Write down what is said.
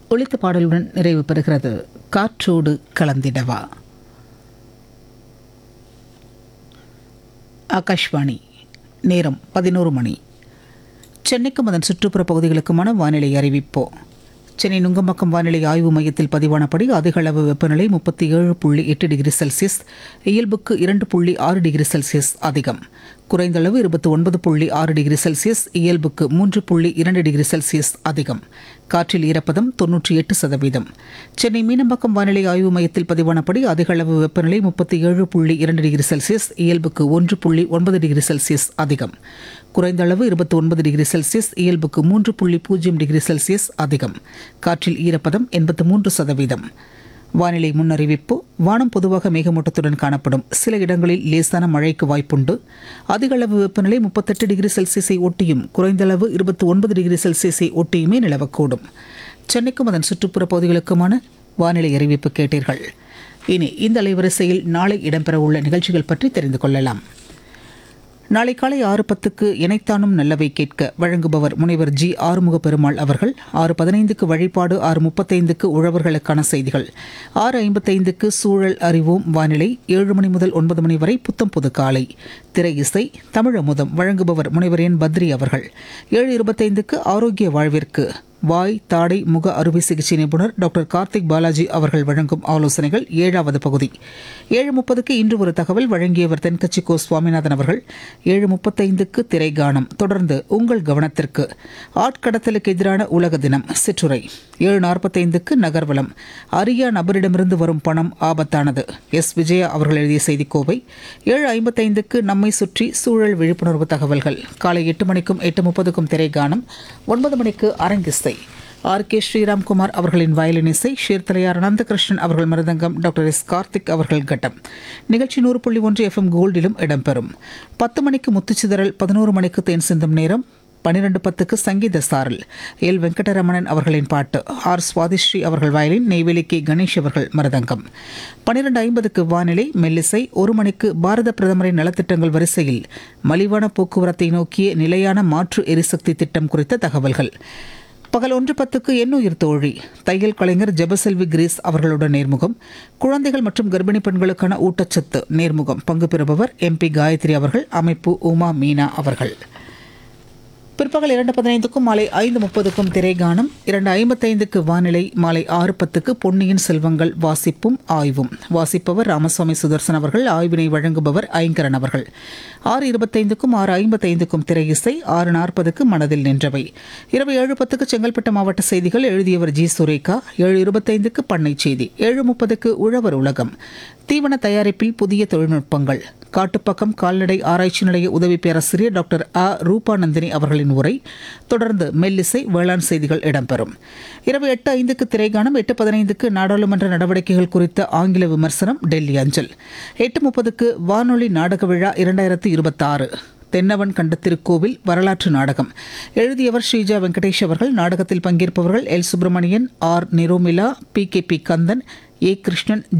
ஒளித்த பாடலுடன் நிறைவு பெறுகிறது காற்றோடு கலந்திடவா ஆகாஷ்வாணி நேரம் பதினோரு மணி சென்னைக்கும் அதன் சுற்றுப்புற பகுதிகளுக்குமான வானிலை அறிவிப்போ சென்னை நுங்கம்பாக்கம் வானிலை ஆய்வு மையத்தில் பதிவானபடி அதிக அளவு வெப்பநிலை முப்பத்தி ஏழு புள்ளி எட்டு டிகிரி செல்சியஸ் இயல்புக்கு இரண்டு புள்ளி ஆறு டிகிரி செல்சியஸ் அதிகம் குறைந்த அளவு இருபத்தி ஒன்பது புள்ளி ஆறு டிகிரி செல்சியஸ் இயல்புக்கு மூன்று புள்ளி இரண்டு டிகிரி செல்சியஸ் அதிகம் காற்றில் ஈரப்பதம் தொன்னூற்றி எட்டு சதவீதம் சென்னை மீனம்பாக்கம் வானிலை ஆய்வு மையத்தில் பதிவானபடி அதிக அளவு வெப்பநிலை முப்பத்தி ஏழு புள்ளி இரண்டு டிகிரி செல்சியஸ் இயல்புக்கு ஒன்று புள்ளி ஒன்பது டிகிரி செல்சியஸ் அதிகம் குறைந்த அளவு இருபத்தி ஒன்பது டிகிரி செல்சியஸ் இயல்புக்கு மூன்று புள்ளி பூஜ்ஜியம் டிகிரி செல்சியஸ் அதிகம் காற்றில் ஈரப்பதம் எண்பத்து மூன்று சதவீதம் வானிலை முன்னறிவிப்பு வானம் பொதுவாக மேகமூட்டத்துடன் காணப்படும் சில இடங்களில் லேசான மழைக்கு வாய்ப்புண்டு அதிக அளவு வெப்பநிலை முப்பத்தெட்டு டிகிரி செல்சியஸை ஒட்டியும் குறைந்த அளவு இருபத்தி ஒன்பது டிகிரி செல்சியஸை ஒட்டியுமே நிலவக்கூடும் சென்னைக்கும் அதன் சுற்றுப்புற பகுதிகளுக்குமான வானிலை அறிவிப்பு கேட்டீர்கள் இனி இந்த அலைவரிசையில் நாளை இடம்பெறவுள்ள நிகழ்ச்சிகள் பற்றி தெரிந்து கொள்ளலாம் நாளை காலை ஆறு பத்துக்கு இணைத்தானும் நல்லவை கேட்க வழங்குபவர் முனைவர் ஜி ஆறுமுக பெருமாள் அவர்கள் ஆறு பதினைந்துக்கு வழிபாடு ஆறு முப்பத்தைந்துக்கு உழவர்களுக்கான செய்திகள் ஆறு ஐம்பத்தைந்துக்கு சூழல் அறிவோம் வானிலை ஏழு மணி முதல் ஒன்பது மணி வரை புத்தம் புது காலை திரை இசை தமிழமுதம் வழங்குபவர் முனைவர் என் பத்ரி அவர்கள் ஏழு இருபத்தைந்துக்கு ஆரோக்கிய வாழ்விற்கு வாய் தாடை முக அறுவை சிகிச்சை நிபுணர் டாக்டர் கார்த்திக் பாலாஜி அவர்கள் வழங்கும் ஆலோசனைகள் ஏழாவது பகுதி ஏழு முப்பதுக்கு இன்று ஒரு தகவல் வழங்கியவர் தென்கட்சி கோ சுவாமிநாதன் அவர்கள் ஏழு முப்பத்தைந்துக்கு திரைகானம் தொடர்ந்து உங்கள் கவனத்திற்கு ஆட்கடத்தலுக்கு எதிரான உலக தினம் சிற்றுரை ஏழு நாற்பத்தைந்துக்கு நகர்வலம் அரியா நபரிடமிருந்து வரும் பணம் ஆபத்தானது எஸ் விஜயா அவர்கள் எழுதிய செய்திக்கோவை ஏழு ஐம்பத்தைந்துக்கு நம்மை சுற்றி சூழல் விழிப்புணர்வு தகவல்கள் காலை எட்டு மணிக்கும் எட்டு முப்பதுக்கும் திரைகானம் ஒன்பது மணிக்கு அரங்கிசை ஆர் கே ஸ்ரீராம்குமார் அவர்களின் வயலின் இசை ஷீர்தலையார் அனந்தகிருஷ்ணன் அவர்கள் மிருதங்கம் டாக்டர் எஸ் கார்த்திக் அவர்கள் கட்டம் நிகழ்ச்சி நூறு புள்ளி ஒன்று எஃப்எம் கோல்டிலும் இடம்பெறும் பத்து மணிக்கு முத்துச்சிதறல் பதினோரு மணிக்கு தேன் சிந்தும் நேரம் பன்னிரண்டு பத்துக்கு சங்கீத சாரல் எல் வெங்கடரமணன் அவர்களின் பாட்டு ஆர் சுவாதிஸ்ரீ அவர்கள் வயலின் நெய்வேலி கே கணேஷ் அவர்கள் மருதங்கம் பன்னிரண்டு ஐம்பதுக்கு வானிலை மெல்லிசை ஒரு மணிக்கு பாரத பிரதமரின் நலத்திட்டங்கள் வரிசையில் மலிவான போக்குவரத்தை நோக்கிய நிலையான மாற்று எரிசக்தி திட்டம் குறித்த தகவல்கள் பகல் ஒன்று பத்துக்கு எண்ணுயிர் தோழி தையல் கலைஞர் ஜெபசெல்வி கிரீஸ் அவர்களுடன் நேர்முகம் குழந்தைகள் மற்றும் கர்ப்பிணி பெண்களுக்கான ஊட்டச்சத்து நேர்முகம் பங்கு பெறுபவர் எம்பி காயத்ரி அவர்கள் அமைப்பு உமா மீனா அவர்கள் பிற்பகல் இரண்டு பதினைந்துக்கும் மாலை ஐந்து முப்பதுக்கும் திரைகானம் இரண்டு ஐம்பத்தைந்துக்கு வானிலை மாலை ஆறு பத்துக்கு பொன்னியின் செல்வங்கள் வாசிப்பும் ஆய்வும் வாசிப்பவர் ராமசுவாமி சுதர்சன் அவர்கள் ஆய்வினை வழங்குபவர் ஐங்கரன் அவர்கள் ஆறு இருபத்தைந்துக்கும் ஆறு ஐம்பத்தைந்துக்கும் திரை இசை ஆறு நாற்பதுக்கு மனதில் நின்றவை இரவு ஏழு பத்துக்கு செங்கல்பட்டு மாவட்ட செய்திகள் எழுதியவர் ஜி சுரேகா ஏழு இருபத்தைந்துக்கு பண்ணை செய்தி ஏழு முப்பதுக்கு உழவர் உலகம் தீவன தயாரிப்பில் புதிய தொழில்நுட்பங்கள் காட்டுப்பக்கம் கால்நடை ஆராய்ச்சி நிலைய உதவி பேராசிரியர் டாக்டர் அ ரூபாநந்தினி அவர்களின் உரை தொடர்ந்து மெல்லிசை வேளாண் செய்திகள் இடம்பெறும் இரவு எட்டு ஐந்துக்கு திரைகாணம் எட்டு பதினைந்துக்கு நாடாளுமன்ற நடவடிக்கைகள் குறித்த ஆங்கில விமர்சனம் டெல்லி அஞ்சல் எட்டு முப்பதுக்கு வானொலி நாடக விழா இரண்டாயிரத்து இருபத்தாறு தென்னவன் கண்ட திருக்கோவில் வரலாற்று நாடகம் எழுதியவர் ஸ்ரீஜா வெங்கடேஷ் அவர்கள் நாடகத்தில் பங்கேற்பவர்கள் L Subramanian R Niromila P K P Kandan A Krishnan